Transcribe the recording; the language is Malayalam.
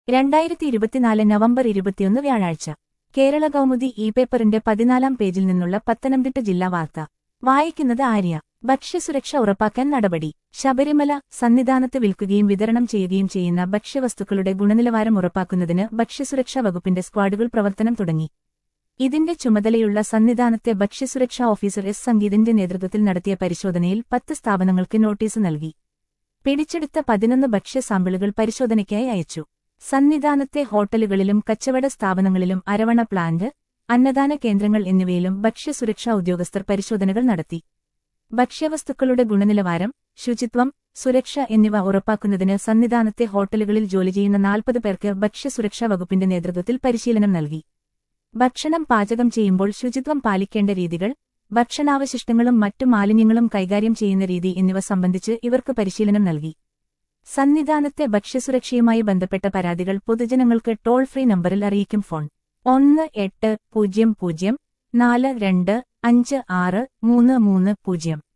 രണ്ടായിരത്തി ഇരുപത്തിനാല് നവംബർ ഇരുപത്തിയൊന്ന് വ്യാഴാഴ്ച കേരള കൗമുദി ഇ പേപ്പറിന്റെ പതിനാലാം പേജിൽ നിന്നുള്ള പത്തനംതിട്ട ജില്ലാ വാർത്ത വായിക്കുന്നത് ആര്യ ഭക്ഷ്യസുരക്ഷ ഉറപ്പാക്കാൻ നടപടി ശബരിമല സന്നിധാനത്ത് വിൽക്കുകയും വിതരണം ചെയ്യുകയും ചെയ്യുന്ന ഭക്ഷ്യവസ്തുക്കളുടെ ഗുണനിലവാരം ഉറപ്പാക്കുന്നതിന് ഭക്ഷ്യസുരക്ഷാ വകുപ്പിന്റെ സ്ക്വാഡുകൾ പ്രവർത്തനം തുടങ്ങി ഇതിന്റെ ചുമതലയുള്ള സന്നിധാനത്തെ ഭക്ഷ്യസുരക്ഷാ ഓഫീസർ എസ് സംഗീതിന്റെ നേതൃത്വത്തിൽ നടത്തിയ പരിശോധനയിൽ പത്ത് സ്ഥാപനങ്ങൾക്ക് നോട്ടീസ് നൽകി പിടിച്ചെടുത്ത പതിനൊന്ന് ഭക്ഷ്യ സാമ്പിളുകൾ പരിശോധനയ്ക്കായി അയച്ചു സന്നിധാനത്തെ ഹോട്ടലുകളിലും കച്ചവട സ്ഥാപനങ്ങളിലും അരവണ പ്ലാന്റ് അന്നദാന കേന്ദ്രങ്ങൾ എന്നിവയിലും ഭക്ഷ്യസുരക്ഷാ ഉദ്യോഗസ്ഥർ പരിശോധനകൾ നടത്തി ഭക്ഷ്യവസ്തുക്കളുടെ ഗുണനിലവാരം ശുചിത്വം സുരക്ഷ എന്നിവ ഉറപ്പാക്കുന്നതിന് സന്നിധാനത്തെ ഹോട്ടലുകളിൽ ജോലി ചെയ്യുന്ന നാൽപ്പത് പേർക്ക് ഭക്ഷ്യസുരക്ഷാ വകുപ്പിന്റെ നേതൃത്വത്തിൽ പരിശീലനം നൽകി ഭക്ഷണം പാചകം ചെയ്യുമ്പോൾ ശുചിത്വം പാലിക്കേണ്ട രീതികൾ ഭക്ഷണാവശിഷ്ടങ്ങളും മറ്റു മാലിന്യങ്ങളും കൈകാര്യം ചെയ്യുന്ന രീതി എന്നിവ സംബന്ധിച്ച് ഇവർക്ക് പരിശീലനം നൽകി സന്നിധാനത്തെ ഭക്ഷ്യസുരക്ഷയുമായി ബന്ധപ്പെട്ട പരാതികൾ പൊതുജനങ്ങൾക്ക് ടോൾ ഫ്രീ നമ്പറിൽ അറിയിക്കും ഫോൺ ഒന്ന് എട്ട് പൂജ്യം പൂജ്യം നാല് രണ്ട് അഞ്ച് ആറ് മൂന്ന് മൂന്ന് പൂജ്യം